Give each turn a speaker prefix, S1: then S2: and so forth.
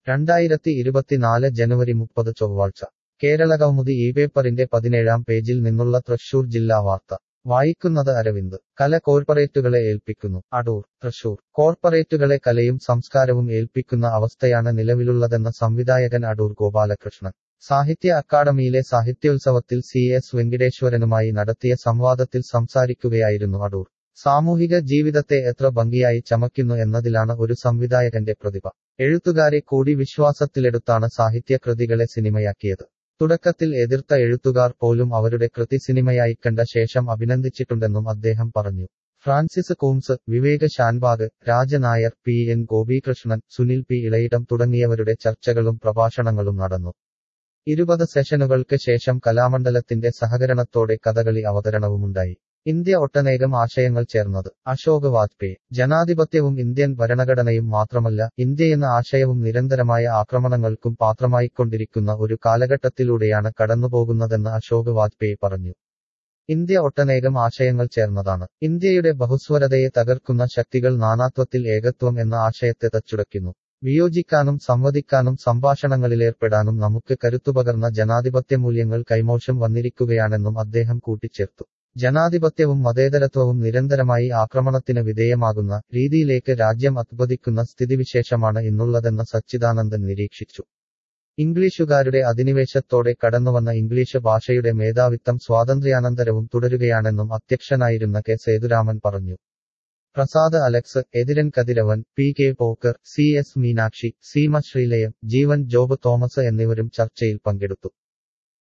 S1: രണ്ടായിരത്തി ഇരുപത്തിനാല് ജനുവരി മുപ്പത് ചൊവ്വാഴ്ച കേരളകൗമുദി ഈ പേപ്പറിന്റെ പതിനേഴാം പേജിൽ നിന്നുള്ള തൃശൂർ ജില്ലാ വാർത്ത വായിക്കുന്നത് അരവിന്ദ് കല കോർപ്പറേറ്റുകളെ ഏൽപ്പിക്കുന്നു അടൂർ തൃശൂർ കോർപ്പറേറ്റുകളെ കലയും സംസ്കാരവും ഏൽപ്പിക്കുന്ന അവസ്ഥയാണ് നിലവിലുള്ളതെന്ന സംവിധായകൻ അടൂർ ഗോപാലകൃഷ്ണൻ സാഹിത്യ അക്കാദമിയിലെ സാഹിത്യോത്സവത്തിൽ സി എസ് വെങ്കിടേശ്വരനുമായി നടത്തിയ സംവാദത്തിൽ സംസാരിക്കുകയായിരുന്നു അടൂർ സാമൂഹിക ജീവിതത്തെ എത്ര ഭംഗിയായി ചമയ്ക്കുന്നു എന്നതിലാണ് ഒരു സംവിധായകന്റെ പ്രതിഭ എഴുത്തുകാരെ കൂടി വിശ്വാസത്തിലെടുത്താണ് സാഹിത്യകൃതികളെ സിനിമയാക്കിയത് തുടക്കത്തിൽ എതിർത്ത എഴുത്തുകാർ പോലും അവരുടെ കൃതി സിനിമയായി കണ്ട ശേഷം അഭിനന്ദിച്ചിട്ടുണ്ടെന്നും അദ്ദേഹം പറഞ്ഞു Francis Coombs Vivek Shanbhag Rajanair P N Gopikrishnan Sunil P Ilayidam തുടങ്ങിയവരുടെ ചർച്ചകളും പ്രഭാഷണങ്ങളും നടന്നു ഇരുപത് സെഷനുകൾക്ക് ശേഷം കലാമണ്ഡലത്തിന്റെ സഹകരണത്തോടെ കഥകളി അവതരണവുമുണ്ടായി ഇന്ത്യ ഒട്ടനേകം ആശയങ്ങൾ ചേർന്നത് അശോക് വാജ്പേയി ജനാധിപത്യവും ഇന്ത്യൻ ഭരണഘടനയും മാത്രമല്ല ഇന്ത്യയെന്ന ആശയവും നിരന്തരമായ ആക്രമണങ്ങൾക്കും പാത്രമായിക്കൊണ്ടിരിക്കുന്ന ഒരു കാലഘട്ടത്തിലൂടെയാണ് കടന്നുപോകുന്നതെന്ന് അശോക് വാജ്പേയി പറഞ്ഞു ഇന്ത്യ ഒട്ടനേകം ആശയങ്ങൾ ചേർന്നതാണ് ഇന്ത്യയുടെ ബഹുസ്വരതയെ തകർക്കുന്ന ശക്തികൾ നാനാത്വത്തിൽ ഏകത്വം എന്ന ആശയത്തെ തച്ചുടയ്ക്കുന്നു വിയോജിക്കാനും സംവദിക്കാനും സംഭാഷണങ്ങളിലേർപ്പെടാനും നമുക്ക് കരുത്തുപകർന്ന ജനാധിപത്യ മൂല്യങ്ങൾ കൈമോശം വന്നിരിക്കുകയാണെന്നും അദ്ദേഹം കൂട്ടിച്ചേർത്തു ജനാധിപത്യവും മതേതരത്വവും നിരന്തരമായി ആക്രമണത്തിന് വിധേയമാകുന്ന രീതിയിലേക്ക് രാജ്യം അത്ഭുതിക്കുന്ന സ്ഥിതിവിശേഷമാണ് ഇന്നുള്ളതെന്ന് സച്ചിദാനന്ദൻ നിരീക്ഷിച്ചു ഇംഗ്ലീഷുകാരുടെ അധിനിവേശത്തോടെ കടന്നുവന്ന ഇംഗ്ലീഷ് ഭാഷയുടെ മേധാവിത്വം സ്വാതന്ത്ര്യാനന്തരവും തുടരുകയാണെന്നും അധ്യക്ഷനായിരുന്ന കെ സേതുരാമൻ പറഞ്ഞു Prasad Alex Ethiran Kathiravan P K Pokker C S Meenakshi Seema Sreelayam Jeevan Job Thomas എന്നിവരും ചർച്ചയിൽ പങ്കെടുത്തു